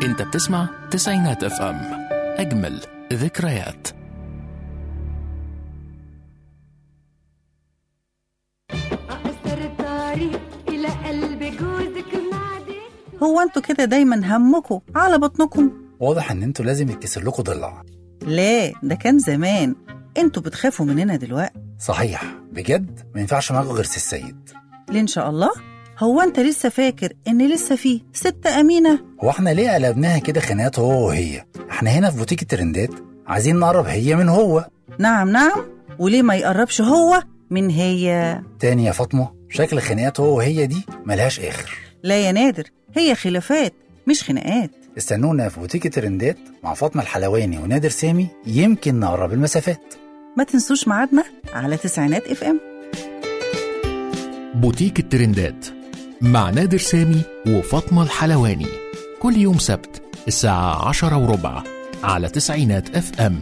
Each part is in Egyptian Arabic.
انت بتسمع تسعينات اف ام اجمل ذكريات أقصر الطريق إلى قلب جوزك معدي هو انتوا كده دايما همكم على بطنكم واضح ان انتوا لازم يتكسر لكم ضلع لا ده كان زمان انتوا بتخافوا مننا دلوقتي صحيح بجد ما ينفعش معاكم غير سي السيد ليه ان شاء الله هو انت لسه فاكر ان لسه في ست امينه هو احنا ليه قلبناها كده خناقات هو وهي احنا هنا في بوتيك الترندات عايزين نقرب هي من هو نعم نعم وليه ما يقربش هو من هي تاني يا فاطمه شكل خناقات هو وهي دي ملهاش اخر لا يا نادر هي خلافات مش خناقات استنونا في بوتيك الترندات مع فاطمه الحلواني ونادر سامي يمكن نقرب المسافات ما تنسوش ميعادنا على تسعينات اف ام بوتيك الترندات مع نادر سامي وفاطمة الحلواني كل يوم سبت الساعة عشرة وربع على تسعينات اف ام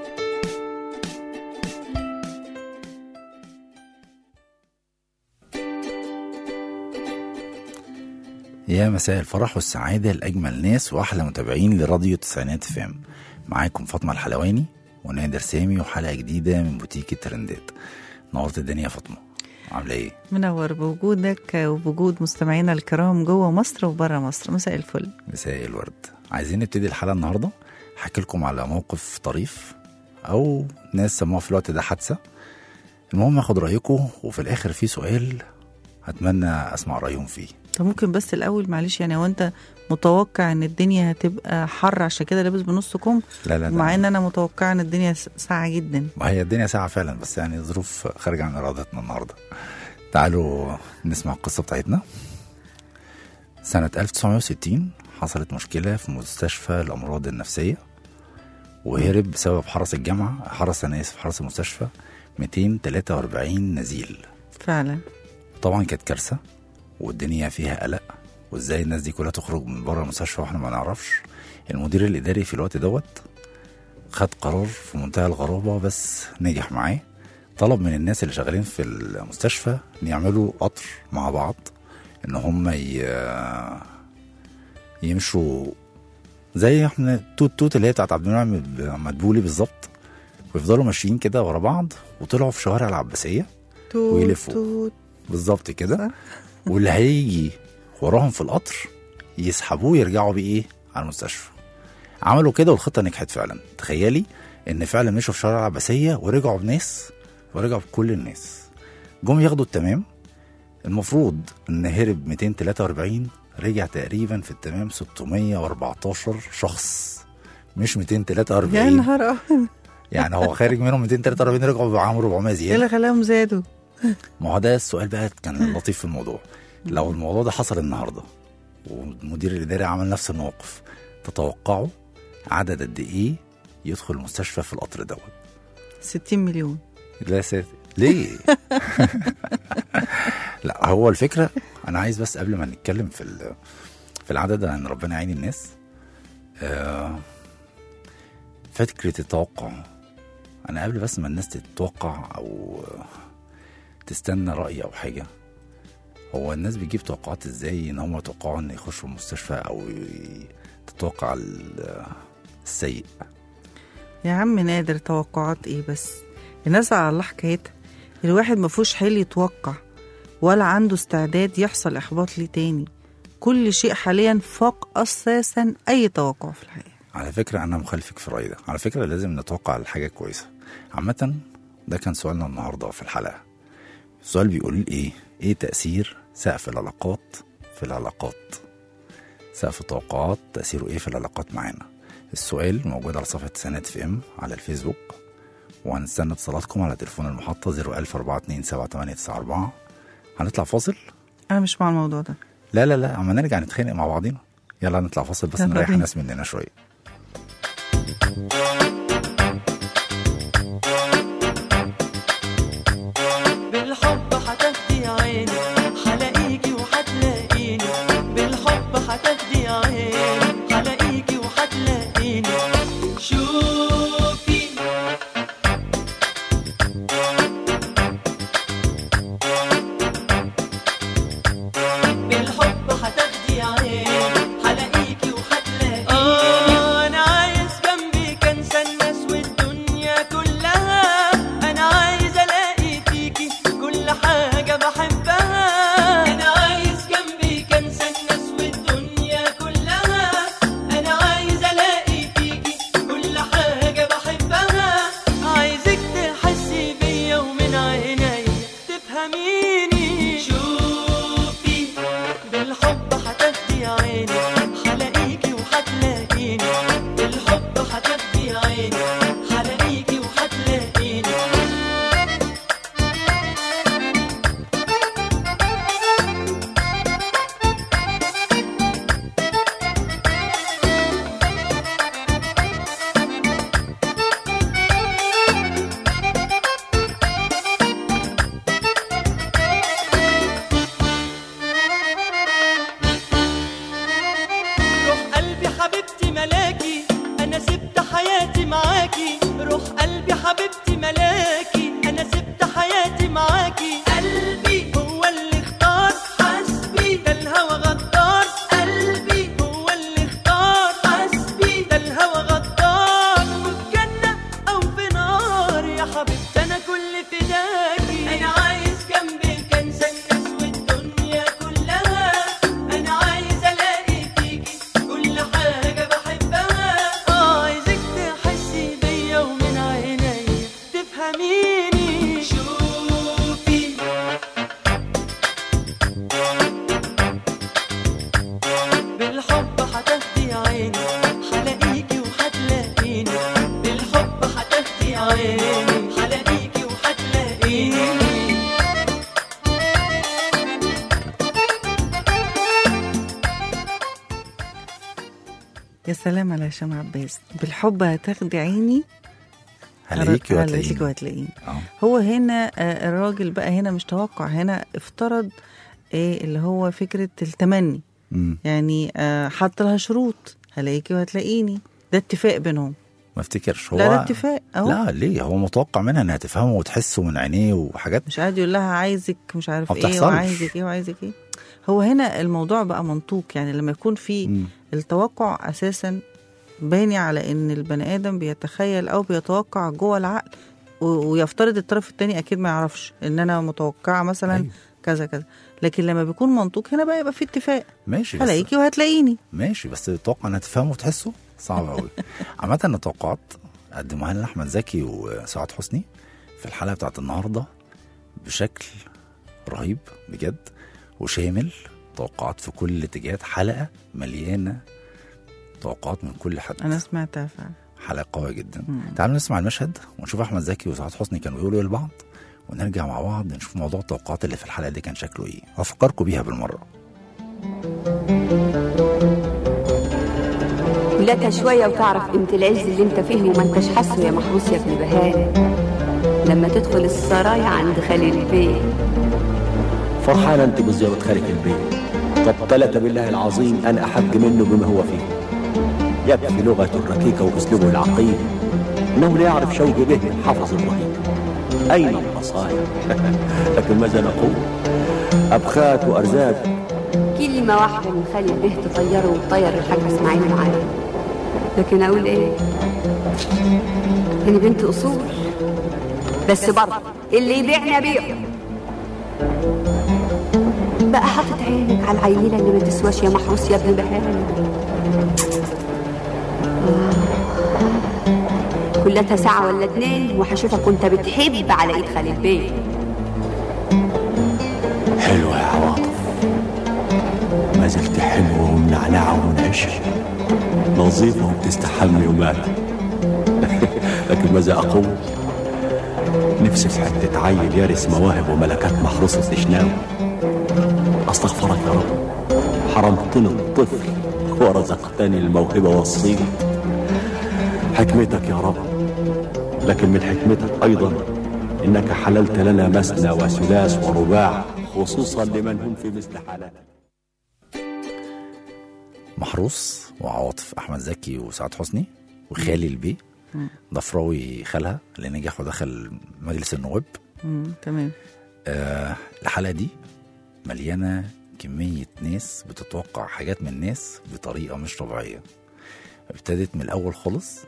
يا مساء الفرح والسعادة لأجمل ناس وأحلى متابعين لراديو تسعينات فام معاكم فاطمة الحلواني ونادر سامي وحلقة جديدة من بوتيك الترندات نورت الدنيا يا فاطمة عاملة ايه؟ منور بوجودك وبوجود مستمعينا الكرام جوه مصر وبره مصر مساء الفل مساء الورد عايزين نبتدي الحلقة النهاردة هحكي لكم على موقف طريف أو ناس سموها في الوقت ده حادثة المهم اخد رأيكم وفي الآخر في سؤال هتمنى أسمع رأيهم فيه طب ممكن بس الاول معلش يعني هو انت متوقع ان الدنيا هتبقى حر عشان كده لابس بنص كم لا لا مع ده ان انا متوقعه ان الدنيا س- ساقعه جدا ما هي الدنيا ساعة فعلا بس يعني ظروف خارجة عن إرادتنا النهاردة تعالوا نسمع القصة بتاعتنا سنة 1960 حصلت مشكلة في مستشفى الأمراض النفسية وهرب بسبب حرس الجامعة حرس أنا آسف حرس المستشفى 243 نزيل فعلا طبعا كانت كارثة والدنيا فيها قلق وازاي الناس دي كلها تخرج من بره المستشفى واحنا ما نعرفش المدير الاداري في الوقت دوت خد قرار في منتهى الغرابة بس نجح معاه طلب من الناس اللي شغالين في المستشفى ان يعملوا قطر مع بعض ان هم ي... يمشوا زي احنا التوت توت اللي هي بتاعت عبد المنعم مدبولي بالظبط ويفضلوا ماشيين كده ورا بعض وطلعوا في شوارع العباسيه توت ويلفوا. توت بالظبط كده صح. واللي هيجي وراهم في القطر يسحبوه يرجعوا بيه ايه على المستشفى عملوا كده والخطه نجحت فعلا تخيلي ان فعلا مشوا في شارع العباسيه ورجعوا بناس ورجعوا بكل الناس جم ياخدوا التمام المفروض ان هرب 243 رجع تقريبا في التمام 614 شخص مش يا 243 نهار أبيض. يعني هو خارج منهم 243 رجعوا معاهم 400 ايه زياده اللي خلاهم زادوا ما هو ده السؤال بقى كان اللطيف في الموضوع لو الموضوع ده حصل النهارده والمدير الاداري عمل نفس الموقف تتوقعوا عدد قد ايه يدخل المستشفى في القطر دوت 60 مليون لا يا ساتر ليه لا هو الفكره انا عايز بس قبل ما نتكلم في ال- في العدد ان ربنا يعين الناس آه، فكره التوقع انا قبل بس ما الناس تتوقع او تستنى راي او حاجه هو الناس بتجيب توقعات ازاي ان هم يتوقعوا ان يخشوا المستشفى او ي- تتوقع ال- السيء يا عم نادر توقعات ايه بس الناس على الله حكايتها الواحد ما فيهوش حيل يتوقع ولا عنده استعداد يحصل احباط ليه تاني كل شيء حاليا فاق اساسا اي توقع في الحياه على فكرة أنا مخالفك في الرأي ده على فكرة لازم نتوقع الحاجة كويسة عامة ده كان سؤالنا النهاردة في الحلقة السؤال بيقول إيه إيه تأثير سقف العلاقات في العلاقات سقف التوقعات تأثيره إيه في العلاقات معانا السؤال موجود على صفحة سنة في ام على الفيسبوك وهنستنى اتصالاتكم على تليفون المحطة 014278894 هنطلع فاصل انا مش مع الموضوع ده لا لا لا اما نرجع نتخانق مع بعضينا يلا نطلع فاصل بس يلا نريح بينا. الناس مننا شويه بالحب هتفدي عيني هلاقيكي وهتلاقيني بالحب هتفدي عيني هلاقيكي وهتلاقيني شوفي بالحب هتاخدي عيني هلاقيكي وهتلاقيني يا سلام على هشام عباس بالحب هتاخدي عيني هلاقيكي هلاقيكي وهتلاقيني وهتلاقيني اه هو هنا آه، الراجل بقى هنا مش توقع هنا افترض ايه اللي هو فكرة التمني مم. يعني آه، حط لها شروط هلاقيكي وهتلاقيني ده اتفاق بينهم ما افتكرش هو لا ده اتفاق اهو لا ليه هو متوقع منها انها تفهمه وتحسه من عينيه وحاجات مش قاعد يقول لها عايزك مش عارف ما ايه بتحصلش. وعايزك ايه وعايزك ايه هو هنا الموضوع بقى منطوق يعني لما يكون في مم. التوقع اساسا باني على ان البني ادم بيتخيل او بيتوقع جوه العقل و- ويفترض الطرف التاني اكيد ما يعرفش ان انا متوقعه مثلا أيوة. كذا كذا لكن لما بيكون منطوق هنا بقى يبقى في اتفاق ماشي بس هلاقيكي وهتلاقيني ماشي بس تتوقع انها تفهمه وتحسه صعب قوي عامة التوقعات قدموها لنا احمد زكي وسعاد حسني في الحلقة بتاعت النهاردة بشكل رهيب بجد وشامل توقعات في كل الاتجاهات حلقة مليانة توقعات من كل حد انا سمعتها فعلا حلقة قوية جدا مم. تعالوا نسمع المشهد ونشوف احمد زكي وسعاد حسني كانوا بيقولوا ايه لبعض ونرجع مع بعض نشوف موضوع التوقعات اللي في الحلقة دي كان شكله ايه وافكركم بيها بالمرة كلها شوية وتعرف قيمة العز اللي انت فيه وما انتش حاسه يا محروس يا ابن بهاء لما تدخل السرايا عند خليل البيت فرحان انت بزيارة خالك البيت طب تلت بالله العظيم انا احق منه بما هو فيه يكفي لغته الركيكة واسلوبه العقيم انه لا يعرف شوق به حفظ الرهيب اين البصائر لكن ماذا نقول ابخات وارزاق كلمة واحدة من خالي البيت تطيره وتطير الحاج اسماعيل معايا لكن اقول ايه انا بنت اصول بس برضه اللي يبيعنا بيعه بقى حاطط عينك على العيلة اللي ما تسواش يا محروس يا ابن بهاء آه. كلها ساعة ولا اتنين وهشوفك وانت بتحب على ايد خالي البيت حلوة يا عواطف ما زلت حلوة ومنعنعة ومنعشة نظيفة وبتستحمي ومات لكن ماذا أقول نفسي في حتة عيل يرث مواهب وملكات محروسة شناوي أستغفرك يا رب حرمتني الطفل ورزقتني الموهبة والصيت حكمتك يا رب لكن من حكمتك أيضا إنك حللت لنا مثنى وثلاث ورباع خصوصا لمن هم في مثل حالتك محروس وعواطف احمد زكي وسعاد حسني وخالي البي ضفراوي خالها اللي نجح ودخل مجلس النواب مم. تمام آه الحلقه دي مليانه كميه ناس بتتوقع حاجات من الناس بطريقه مش طبيعيه ابتدت من الاول خالص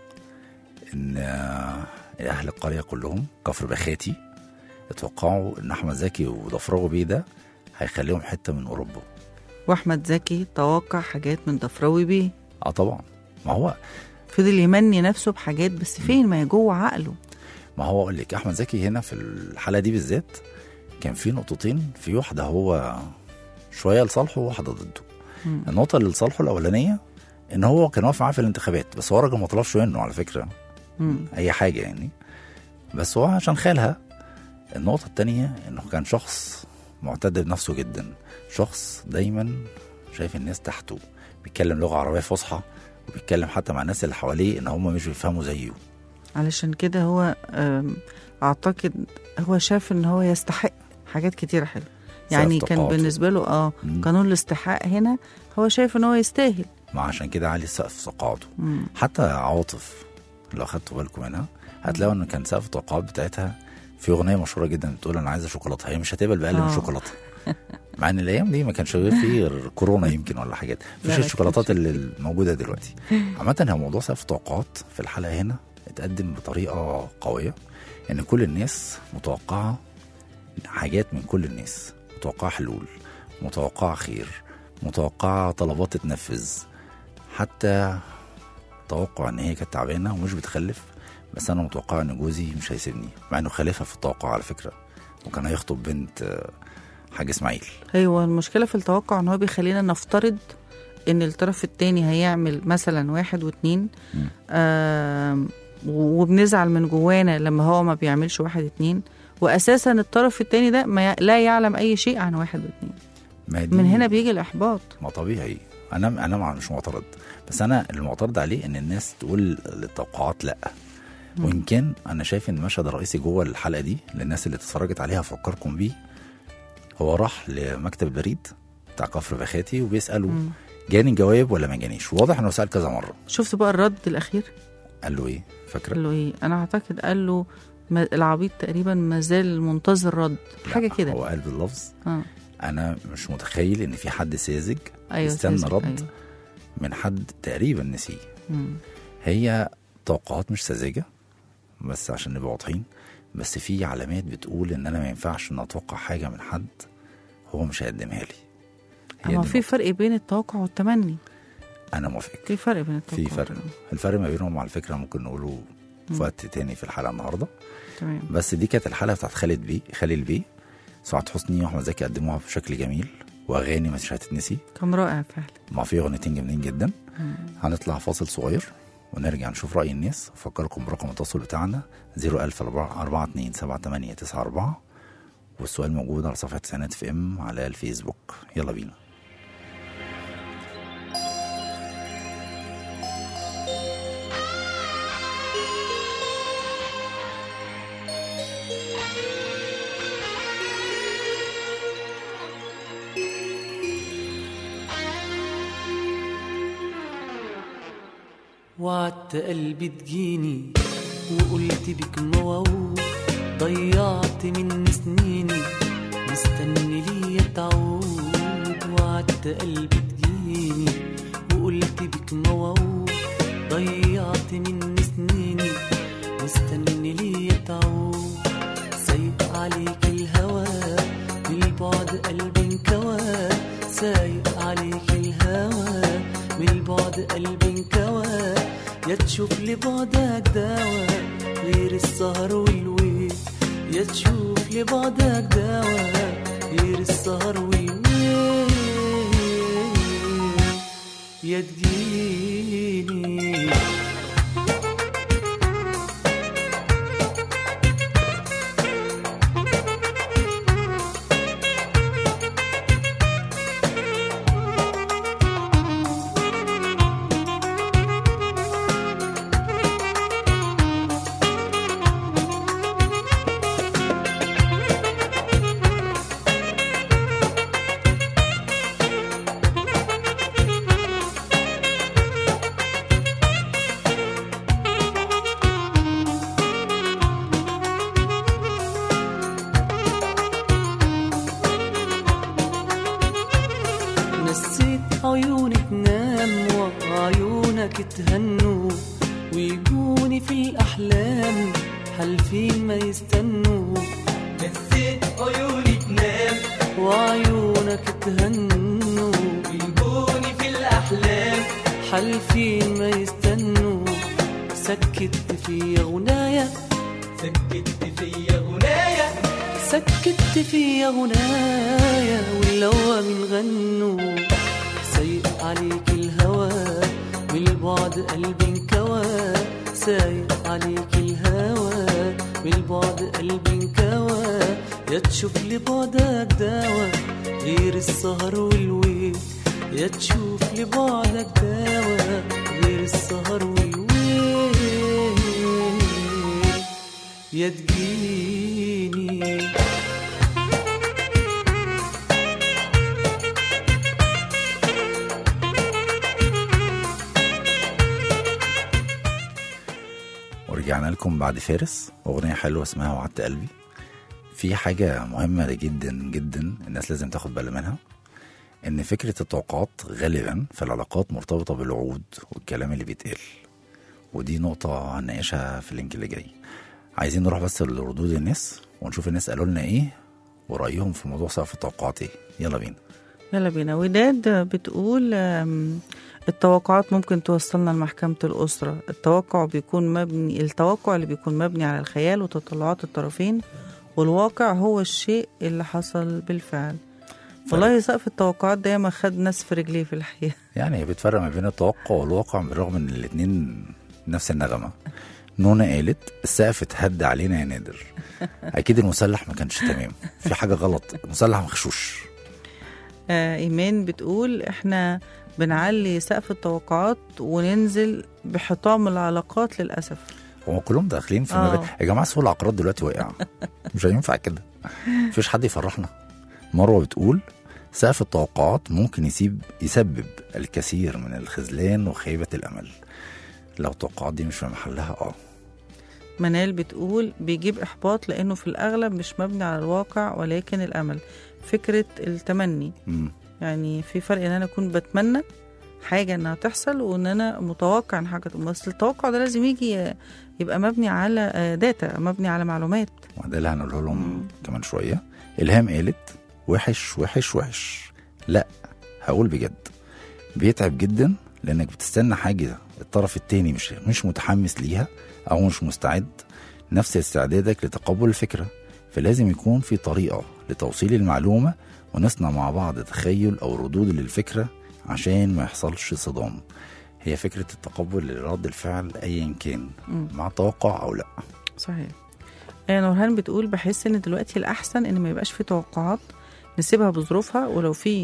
ان آه اهل القريه كلهم كفر بخاتي اتوقعوا ان احمد زكي وضفراوي بيه ده هيخليهم حته من اوروبا واحمد زكي توقع حاجات من ضفراوي بيه اه طبعا ما هو فضل يمني نفسه بحاجات بس فين ما هي جوه عقله ما هو اقول لك احمد زكي هنا في الحلقه دي بالذات كان في نقطتين في واحده هو شويه لصالحه وواحده ضده مم. النقطه اللي لصالحه الاولانيه ان هو كان واقف معاه في الانتخابات بس هو راجل ما طلبش منه على فكره مم. اي حاجه يعني بس هو عشان خالها النقطه التانية انه كان شخص معتد بنفسه جدا شخص دايما شايف الناس تحته بيتكلم لغه عربيه فصحى وبيتكلم حتى مع الناس اللي حواليه ان هم مش بيفهموا زيه علشان كده هو آم، اعتقد هو شاف ان هو يستحق حاجات كتيرة حلوة يعني سقف كان تقاعد. بالنسبة له اه مم. قانون الاستحقاق هنا هو شايف ان هو يستاهل ما عشان كده عالي سقف تقاعده مم. حتى عواطف لو خدتوا بالكم منها هتلاقوا ان كان سقف التوقعات بتاعتها في اغنيه مشهوره جدا بتقول انا عايزه شوكولاته هي مش هتقبل باقل من آه. شوكولاته مع ان الايام دي ما كانش غير في غير كورونا يمكن ولا حاجات لا، مفيش ما الشوكولاتات كانش. اللي موجوده دلوقتي عامه هو موضوع سقف التوقعات في الحلقه هنا اتقدم بطريقه قويه ان كل الناس متوقعه حاجات من كل الناس متوقعه حلول متوقعه خير متوقعه طلبات تتنفذ حتى توقع ان هي كانت تعبانه ومش بتخلف بس انا متوقع ان جوزي مش هيسيبني مع انه خالفها في التوقع على فكره وكان هيخطب بنت آه، حاج اسماعيل ايوه المشكله في التوقع ان هو بيخلينا نفترض ان الطرف التاني هيعمل مثلا واحد واتنين مم. آم، وبنزعل من جوانا لما هو ما بيعملش واحد اتنين واساسا الطرف التاني ده ما ي- لا يعلم اي شيء عن واحد واتنين ما دي من هنا بيجي الاحباط ما طبيعي انا انا مع- مش معترض بس انا المعترض عليه ان الناس تقول للتوقعات لا وان كان انا شايف ان المشهد الرئيسي جوه الحلقه دي للناس اللي اتفرجت عليها افكركم بيه هو راح لمكتب البريد بتاع كفر بخاتي وبيساله جاني جواب ولا ما جانيش واضح انه سال كذا مره شفت بقى الرد الاخير قال له ايه فاكره قال له ايه انا اعتقد قال له ما العبيط تقريبا ما زال منتظر رد حاجه لا، كده هو قال باللفظ اه انا مش متخيل ان في حد ساذج ايوه يستنى ساذج، رد أيوة. من حد تقريبا نسيه مم. هي توقعات مش ساذجه بس عشان نبقى واضحين بس في علامات بتقول ان انا ما ينفعش ان اتوقع حاجه من حد هو مش هيقدمها لي هي اما دي في النقطة. فرق بين التوقع والتمني انا موافق في فرق بين التوقع في فرق والتمني. الفرق ما بينهم على فكره ممكن نقوله في مم. وقت تاني في الحلقه النهارده تمام بس دي كانت الحلقه بتاعت خالد بيه خالد بيه سعاد حسني واحمد زكي قدموها بشكل جميل واغاني مش هتتنسي كان رائع فعلا ما في اغنيتين جامدين جدا مم. هنطلع فاصل صغير ونرجع نشوف رأي الناس أفكركم برقم التواصل بتاعنا 010427894 والسؤال موجود على صفحة سنة في ام على الفيسبوك يلا بينا وعدت قلبي تجيني وقلت بك موعود ضيعت من سنيني مستني ليا تعود وعدت قلبي تجيني وقلت بك موعود ضيعت من سنيني مستني ليا تعود سايق عليك الهوى بالبعد قلبي انكوى سايق عليك الهوى بالبعد قلبي انكوى يا تشوف لبعدك دواء غير السهر والويل يا تشوف لبعدك دواء غير السهر والويل يا تجيني نسيت عيوني تنام وعيونك تهنوا ويجوني في الأحلام حالفين ما يستنوا نسيت عيوني تنام وعيونك تهنوا ويجوني في الأحلام حالفين ما يستنوا سكت في غنايا سكت في غنايا سكت في غنايا واللوى من غنوا سايق عليك الهوى بالبعد قلبي انكوى سايق عليك الهوى بالبعد قلبي انكوى يا تشوف لبعدك دواء غير السهر والويل يا تشوف لبعدك دواء غير السهر والويل يا تجيني ورجعنا لكم بعد فارس أغنية حلوة اسمها وعدت قلبي في حاجة مهمة جدا جدا الناس لازم تاخد بالها منها إن فكرة التوقعات غالبا في العلاقات مرتبطة بالوعود والكلام اللي بيتقال ودي نقطة هنناقشها في اللينك اللي جاي عايزين نروح بس لردود الناس ونشوف الناس قالوا لنا ايه ورأيهم في موضوع سقف التوقعات ايه يلا بينا يلا بينا وداد بتقول آم، التوقعات ممكن توصلنا لمحكمة الأسرة التوقع بيكون مبني التوقع اللي بيكون مبني على الخيال وتطلعات الطرفين والواقع هو الشيء اللي حصل بالفعل والله سقف التوقعات ده ما خد ناس في رجليه في الحقيقة يعني هي بتفرق ما بين التوقع والواقع بالرغم ان الاتنين نفس النغمة نونا قالت السقف اتهد علينا يا نادر اكيد المسلح ما كانش تمام في حاجة غلط المسلح مغشوش آه ايمان بتقول احنا بنعلي سقف التوقعات وننزل بحطام العلاقات للاسف هو كلهم داخلين في آه. مجال يا جماعه سوق العقارات دلوقتي واقع مش هينفع كده مفيش حد يفرحنا مروه بتقول سقف التوقعات ممكن يسيب يسبب الكثير من الخذلان وخيبه الامل لو التوقعات دي مش في محلها اه منال بتقول بيجيب إحباط لأنه في الأغلب مش مبني على الواقع ولكن الأمل فكرة التمني مم. يعني في فرق إن أنا أكون بتمنى حاجة إنها تحصل وإن أنا متوقع إن حاجة تقوم. بس التوقع ده لازم يجي يبقى مبني على آه، داتا مبني على معلومات وده اللي هنقوله لهم كمان شويه الهام قالت وحش وحش وحش لا هقول بجد بيتعب جدا لانك بتستنى حاجه الطرف التاني مش مش متحمس ليها او مش مستعد نفس استعدادك لتقبل الفكره فلازم يكون في طريقه لتوصيل المعلومه ونصنع مع بعض تخيل او ردود للفكره عشان ما يحصلش صدام هي فكره التقبل لرد الفعل ايا كان مع توقع او لا صحيح آه، نورهان بتقول بحس ان دلوقتي الاحسن ان ما يبقاش في توقعات نسيبها بظروفها ولو في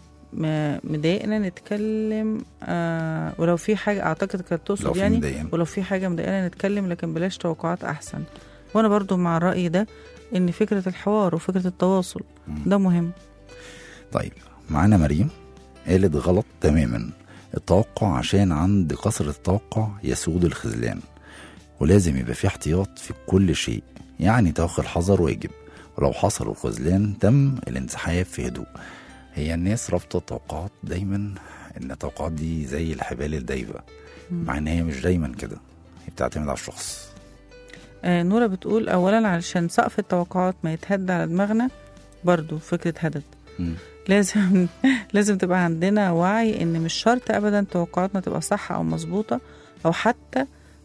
ما مضايقنا نتكلم آه ولو في حاجه اعتقد كانت لو تقصد في يعني مضايقنا. ولو في حاجه مضايقنا نتكلم لكن بلاش توقعات احسن وانا برضو مع الراي ده ان فكره الحوار وفكره التواصل ده مهم طيب معانا مريم قالت غلط تماما التوقع عشان عند كثرة التوقع يسود الخذلان ولازم يبقى في احتياط في كل شيء يعني توخي الحذر واجب ولو حصل الخذلان تم الانسحاب في هدوء هي الناس رابطة التوقعات دايما ان التوقعات دي زي الحبال الدايبة مع ان هي مش دايما كده هي بتعتمد على الشخص آه نورة بتقول اولا علشان سقف التوقعات ما يتهد على دماغنا برضو فكره هدد مم. لازم لازم تبقى عندنا وعي ان مش شرط ابدا توقعاتنا تبقى صح او مظبوطه او حتى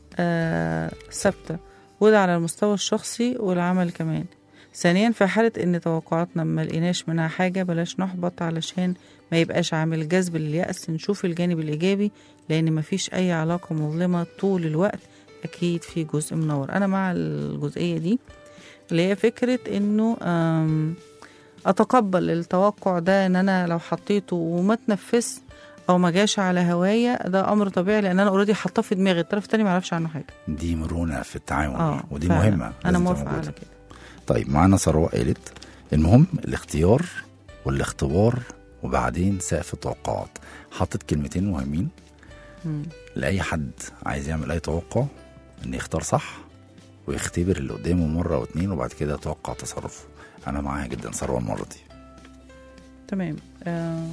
آه، ثابته وده على المستوى الشخصي والعمل كمان ثانيا في حالة ان توقعاتنا ما لقيناش منها حاجة بلاش نحبط علشان ما يبقاش عامل جذب لليأس نشوف الجانب الإيجابي لأن مفيش أي علاقة مظلمة طول الوقت أكيد في جزء منور أنا مع الجزئية دي اللي هي فكرة إنه آم، اتقبل التوقع ده ان انا لو حطيته وما تنفذش او ما جاش على هوايا ده امر طبيعي لان انا اوريدي حاطاه في دماغي الطرف التاني ما يعرفش عنه حاجه دي مرونة في التعامل اه ودي فعلا. مهمة انا لازم تبقى موافقه موجودة. على كده طيب معانا ثروة قالت المهم الاختيار والاختبار وبعدين سقف التوقعات حطت كلمتين مهمين مم. لأي حد عايز يعمل أي توقع إن يختار صح ويختبر اللي قدامه مرة أو اتنين وبعد كده يتوقع تصرفه أنا معاها جدا ثروة المرة دي تمام آه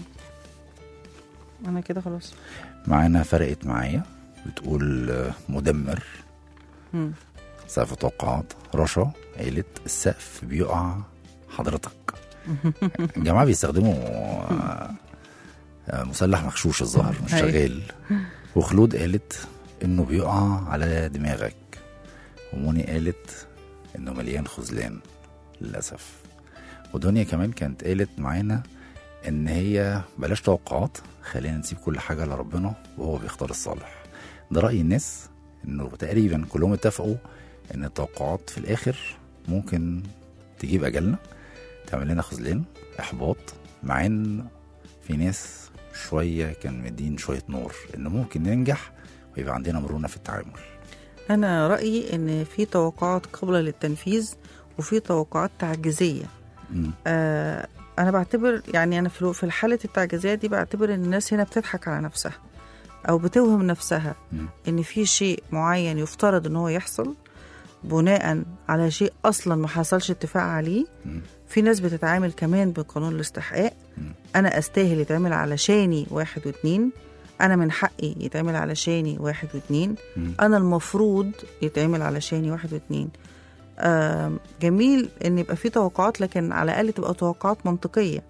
انا كده خلاص معانا فرقت معايا بتقول آه، مدمر مم. سقف توقعات رشا قالت السقف بيقع حضرتك الجماعة بيستخدموا آه، آه، مسلح مغشوش الظهر مش أيوة. شغال وخلود قالت انه بيقع على دماغك وموني قالت انه مليان خذلان للاسف ودنيا كمان كانت قالت معانا ان هي بلاش توقعات خلينا نسيب كل حاجه لربنا وهو بيختار الصالح ده راي الناس انه تقريبا كلهم اتفقوا ان التوقعات في الاخر ممكن تجيب اجلنا تعمل لنا خذلان احباط مع ان في ناس شويه كان مدين شويه نور ان ممكن ننجح ويبقى عندنا مرونه في التعامل انا رايي ان في توقعات قابله للتنفيذ وفي توقعات تعجيزيه مم. آه انا بعتبر يعني انا في في الحاله التعجيزيه دي بعتبر ان الناس هنا بتضحك على نفسها او بتوهم نفسها مم. ان في شيء معين يفترض ان هو يحصل بناء على شيء اصلا ما حصلش اتفاق عليه مم. في ناس بتتعامل كمان بقانون الاستحقاق مم. انا استاهل يتعمل علشاني واحد واتنين انا من حقي يتعمل علشاني واحد واتنين مم. انا المفروض يتعمل علشاني واحد واتنين آم، جميل ان يبقى في توقعات لكن على الاقل تبقى توقعات منطقيه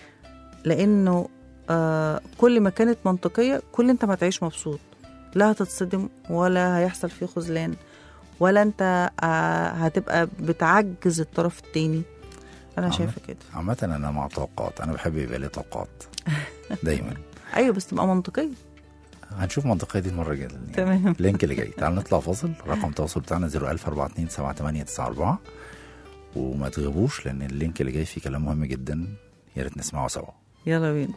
لانه آه كل ما كانت منطقيه كل انت ما تعيش مبسوط لا هتتصدم ولا هيحصل فيه خذلان ولا انت آه هتبقى بتعجز الطرف التاني انا عمل- شايفه كده عامة أنا مع توقعات أنا بحب يبقى لي توقعات دايما ايوه بس تبقى منطقيه هنشوف منطقية دي المرة الجاية تمام. اللينك اللي جاي تعال نطلع فاصل رقم التواصل بتاعنا 014278894 وما تغيبوش لأن اللينك اللي جاي فيه كلام مهم جدا يا ريت نسمعه سوا يلا بينا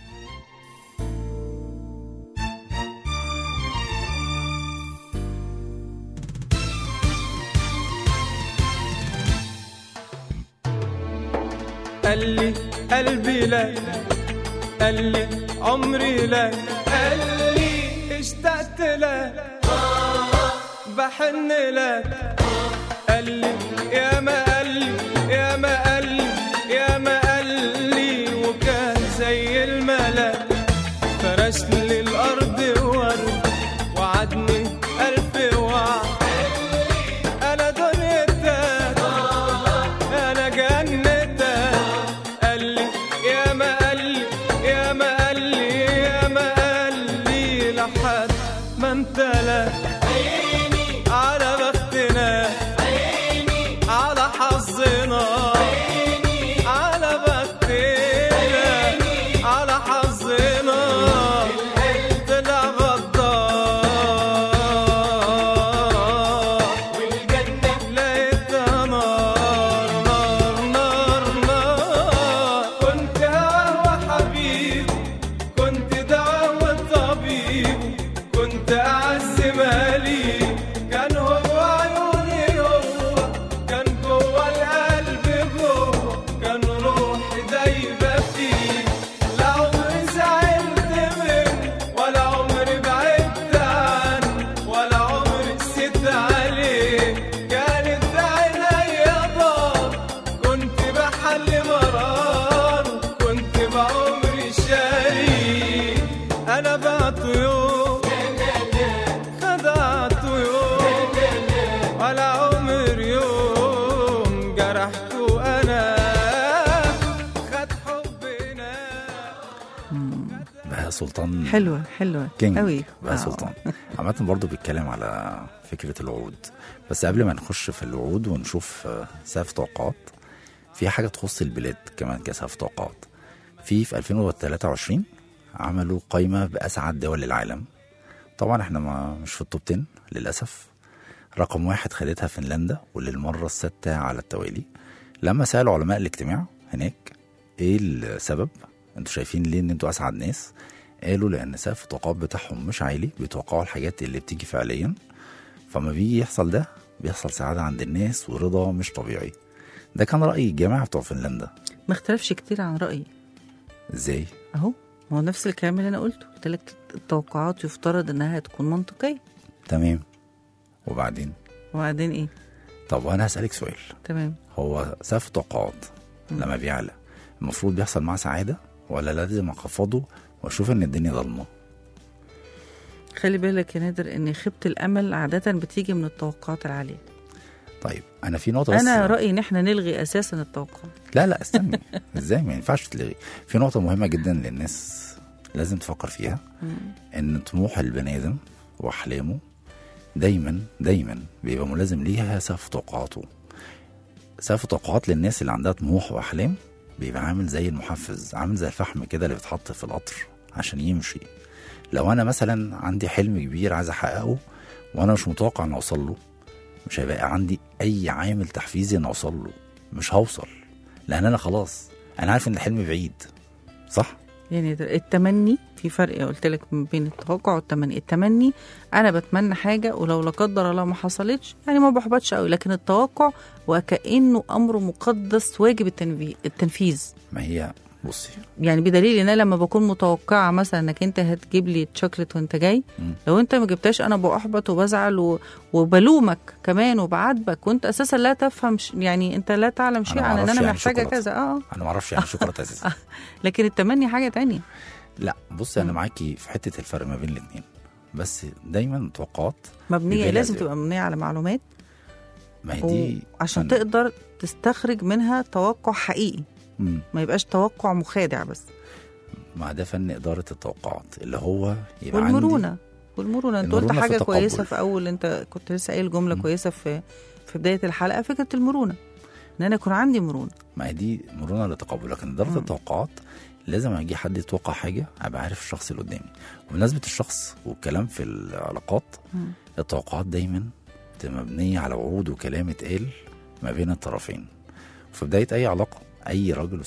قال لي قلبي لا قال لي عمري لا قال لي اشتقت لك بحن لك قال لي يا ما قال لي يا ما قال لي يا ما قال لي وكان زي الملاك فرش لي الارض ورد وعدني الف وعد انا دنيتك انا جنتك قال لي يا ما قال لي يا ما قال لي يا ما قال لي لحد ما انت لك على بختنا على حظنا على بختنا على حظنا طلع غدار والجنة لقيتها نار نار نار نار كنت هوا حبيبي كنت دعوة طبيب كنت أعز مالي كان هو عيوني هو كان جوه القلب جوه كان روحي دايبة فيه لا عمري زعلت منه ولا عمري بعدت عنه ولا عمري نسيت عليه كانت عينيا ضار كنت بحل مراره كنت بعمري شاري انا بعت يوم خدعت يوم ولا عمر يوم جرحته انا خد حبنا بهاء سلطان حلوة حلوة كينج قوي بهاء سلطان عامة برضه بيتكلم على فكرة الوعود بس قبل ما نخش في الوعود ونشوف آه، سقف توقعات في حاجة تخص البلاد كمان كسقف توقعات في في 2023 عملوا قائمة بأسعد دول العالم طبعا احنا ما مش في التوب 10 للأسف رقم واحد خدتها فنلندا وللمرة السادسة على التوالي لما سألوا علماء الاجتماع هناك ايه السبب انتوا شايفين ليه ان انتوا اسعد ناس قالوا لان سقف التوقعات بتاعهم مش عالي بيتوقعوا الحاجات اللي بتيجي فعليا فما بيجي يحصل ده بيحصل سعادة عند الناس ورضا مش طبيعي ده كان رأي الجماعة بتوع فنلندا ما اختلفش كتير عن رأيي ازاي اهو ما هو نفس الكلام اللي انا قلته قلت لك التوقعات يفترض انها تكون منطقيه تمام وبعدين وبعدين ايه طب وانا هسألك سؤال تمام هو سقف التوقعات لما بيعلى المفروض بيحصل معاه سعادة ولا لازم اخفضه واشوف ان الدنيا ضلمة خلي بالك يا نادر ان خيبه الامل عاده بتيجي من التوقعات العاليه طيب انا في نقطة بس انا رايي ان احنا نلغي اساسا التوقعات لا لا استني ازاي ما ينفعش تلغي في نقطة مهمة جدا للناس لازم تفكر فيها ان طموح البني ادم واحلامه دايما دايما بيبقى ملازم ليها سقف توقعاته سقف توقعات للناس اللي عندها طموح واحلام بيبقى عامل زي المحفز عامل زي الفحم كده اللي بيتحط في القطر عشان يمشي لو انا مثلا عندي حلم كبير عايز احققه وانا مش متوقع ان اوصل له مش هيبقى عندي اي عامل تحفيزي ان اوصل له مش هوصل لان انا خلاص انا عارف ان الحلم بعيد صح يعني ده- التمني في فرق قلت لك ما بين التوقع والتمني التمني انا بتمنى حاجه ولو لا قدر الله ما حصلتش يعني ما بحبطش قوي لكن التوقع وكانه امر مقدس واجب التنفي- التنفيذ ما هي بصي يعني بدليل ان انا لما بكون متوقعه مثلا انك انت هتجيب لي تشوكلت وانت جاي مم. لو انت ما جبتهاش انا بأحبط وبزعل و... وبلومك كمان وبعاتبك وانت اساسا لا تفهم ش... يعني انت لا تعلم شيء أنا عن ان معرفش انا يعني محتاجه شوكولاتة. كذا اه انا ما اعرفش يعني شوكولاته اساسا لكن التمني حاجه تانية لا بصي انا معاكي في حته الفرق ما بين الاثنين بس دايما التوقعات مبنيه بيبقى لازم لازم. تبقى مبنيه على معلومات ما هي دي عشان فن. تقدر تستخرج منها توقع حقيقي مم. ما يبقاش توقع مخادع بس ما ده فن اداره التوقعات اللي هو يبقى عندي والمرونه والمرونه انت قلت المرونة في حاجه التقبل. كويسه في اول انت كنت لسه قايل جمله مم. كويسه في في بدايه الحلقه فكره المرونه ان انا يكون عندي مرونه ما هي دي مرونه للتقبل لكن اداره مم. التوقعات لازم اجي حد يتوقع حاجه ابقى عارف الشخص اللي قدامي وبمناسبه الشخص والكلام في العلاقات مم. التوقعات دايما بتبقى مبنيه على وعود وكلام اتقال ما بين الطرفين في بدايه اي علاقه اي راجل وست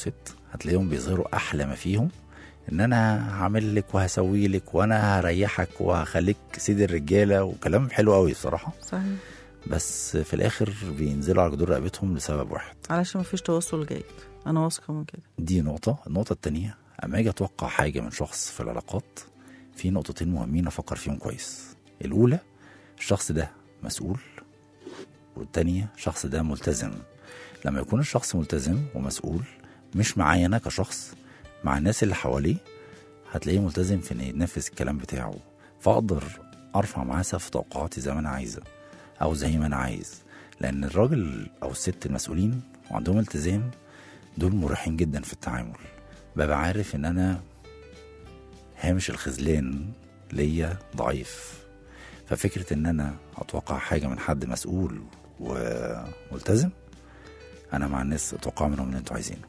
هتلاقيهم بيظهروا احلى ما فيهم ان انا هعمل لك وهسوي لك وانا هريحك وهخليك سيد الرجاله وكلام حلو قوي بصراحه صحيح بس في الاخر بينزلوا على جدور رقبتهم لسبب واحد علشان مفيش تواصل جيد انا واثقه من كده دي نقطة النقطة التانية أما أجي أتوقع حاجة من شخص في العلاقات في نقطتين مهمين أفكر فيهم كويس الأولى الشخص ده مسؤول والتانية الشخص ده ملتزم لما يكون الشخص ملتزم ومسؤول مش معايا أنا كشخص مع الناس اللي حواليه هتلاقيه ملتزم في إنه ينفذ الكلام بتاعه فأقدر أرفع معاه سقف توقعاتي زي ما أنا عايزة أو زي ما أنا عايز لأن الراجل أو الست المسؤولين وعندهم التزام دول مريحين جدا في التعامل ببقى عارف ان انا هامش الخذلان ليا ضعيف ففكرة ان انا اتوقع حاجة من حد مسؤول وملتزم انا مع الناس اتوقع منهم اللي انتوا عايزينه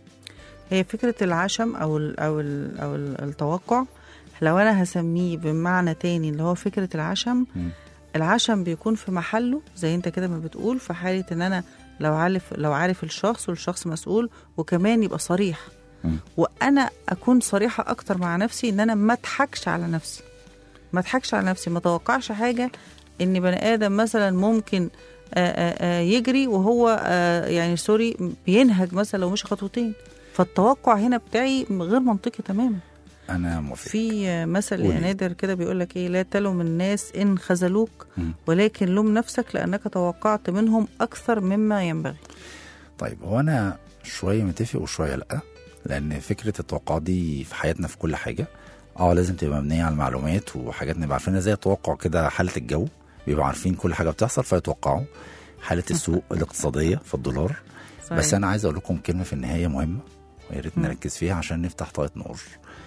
هي فكرة العشم أو ال أو ال أو ال التوقع لو أنا هسميه بمعنى تاني اللي هو فكرة العشم مم. العشم بيكون في محله زي أنت كده ما بتقول في حالة إن أنا لو عارف لو عارف الشخص والشخص مسؤول وكمان يبقى صريح مم. وأنا أكون صريحة أكتر مع نفسي إن أنا ما أضحكش على نفسي ما أضحكش على نفسي ما أتوقعش حاجة إن بني آدم مثلا ممكن آه، آه، آه، يجري وهو آه، يعني سوري بينهج مثلا لو مش خطوتين فالتوقع هنا بتاعي غير منطقي تماما انا موافق في مثل يا قولي. نادر كده بيقول لك ايه لا تلوم الناس ان خذلوك مم. ولكن لوم نفسك لانك توقعت منهم اكثر مما ينبغي طيب هو انا شويه متفق وشويه لا لان فكره التوقعات دي في حياتنا في كل حاجه اه لازم تبقى مبنيه على المعلومات وحاجات نبقى عارفينها زي التوقع كده حاله الجو بيبقوا عارفين كل حاجه بتحصل فيتوقعوا حاله السوق الاقتصاديه في الدولار صحيح. بس انا عايز اقول لكم كلمه في النهايه مهمه ويا ريت نركز فيها عشان نفتح طاقه نور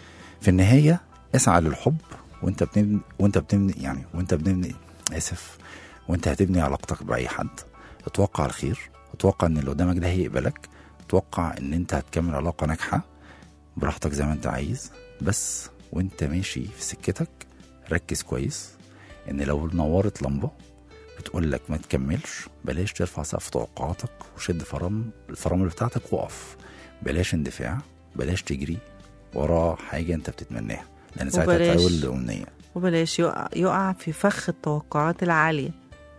في النهايه اسعى للحب وانت بتبني وانت بتبني يعني وانت بتبني اسف وانت هتبني علاقتك باي حد اتوقع الخير اتوقع ان اللي قدامك ده هيقبلك اتوقع ان انت هتكمل علاقه ناجحه براحتك زي ما انت عايز بس وانت ماشي في سكتك ركز كويس ان لو نورت لمبه بتقول لك ما تكملش بلاش ترفع سقف توقعاتك وشد فرامل الفرامل بتاعتك وقف بلاش اندفاع بلاش تجري ورا حاجه انت بتتمناها لان ساعتها وبلاش. تحول لامنيه وبلاش يقع, يقع في فخ التوقعات العاليه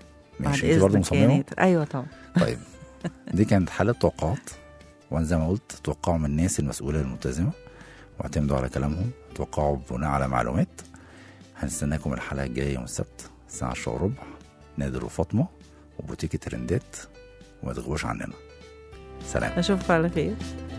ماشي انت برضه يا مصممه نادر. ايوه طبعا طيب دي كانت حالة توقعات وانا زي ما قلت توقعوا من الناس المسؤولة الملتزمة واعتمدوا على كلامهم توقعوا بناء على معلومات هنستناكم الحلقة الجاية يوم السبت الساعة 10 وربع نادر وفاطمة وبوتيك ترندات وما تغيبوش عننا سلام اشوفكم على خير